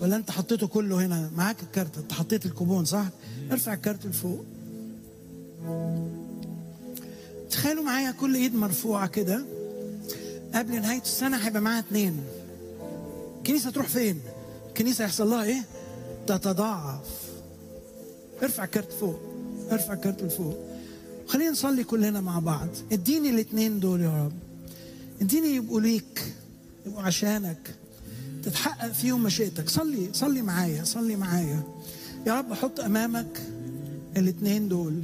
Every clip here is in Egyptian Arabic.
ولا انت حطيته كله هنا معاك الكارت انت حطيت الكوبون صح ارفع الكارت لفوق تخيلوا معايا كل ايد مرفوعه كده قبل نهايه السنه هيبقى معاها اتنين الكنيسه تروح فين الكنيسه يحصل لها ايه تتضاعف ارفع الكارت فوق ارفع الكارت لفوق خلينا نصلي كلنا مع بعض اديني الاتنين دول يا رب اديني يبقوا ليك يبقوا عشانك تتحقق فيهم مشيئتك صلي صلي معايا صلي معايا يا رب حط امامك الاتنين دول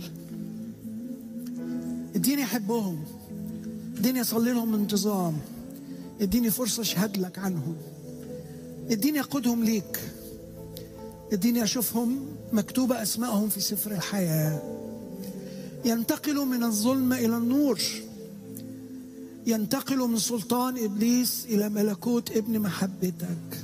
اديني احبهم اديني اصلي لهم انتظام اديني فرصه اشهد لك عنهم اديني اقودهم ليك اديني اشوفهم مكتوبه اسمائهم في سفر الحياه ينتقلوا من الظلم الى النور ينتقلوا من سلطان ابليس الى ملكوت ابن محبتك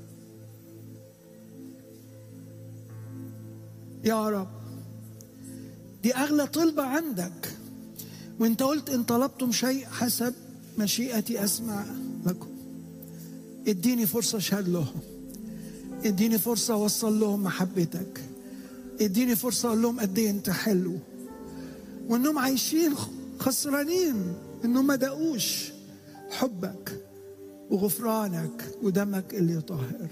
يا رب دي اغلى طلبه عندك وانت قلت ان طلبتم شيء حسب مشيئتي اسمع لكم اديني فرصه اشهد لهم اديني فرصه اوصل لهم محبتك اديني فرصه اقول لهم قد ايه انت حلو وانهم عايشين خسرانين انهم ما دقوش حبك وغفرانك ودمك اللي يطهر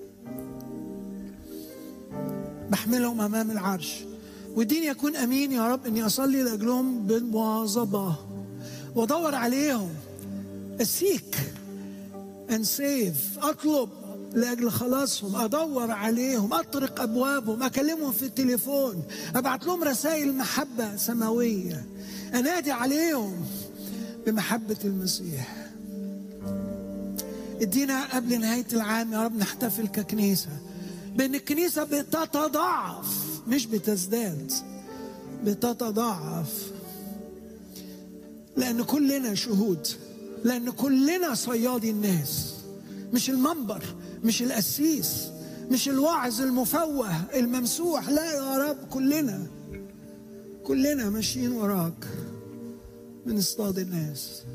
بحملهم امام العرش وديني يكون امين يا رب اني اصلي لاجلهم بالمواظبه وادور عليهم اسيك ان سيف اطلب لاجل خلاصهم ادور عليهم اطرق ابوابهم اكلمهم في التليفون ابعت لهم رسائل محبه سماويه انادي عليهم بمحبه المسيح ادينا قبل نهايه العام يا رب نحتفل ككنيسه بان الكنيسه بتتضاعف مش بتزداد بتتضاعف لان كلنا شهود لان كلنا صيادي الناس مش المنبر مش القسيس مش الواعظ المفوه الممسوح لا يا رب كلنا كلنا ماشيين وراك بنصطاد الناس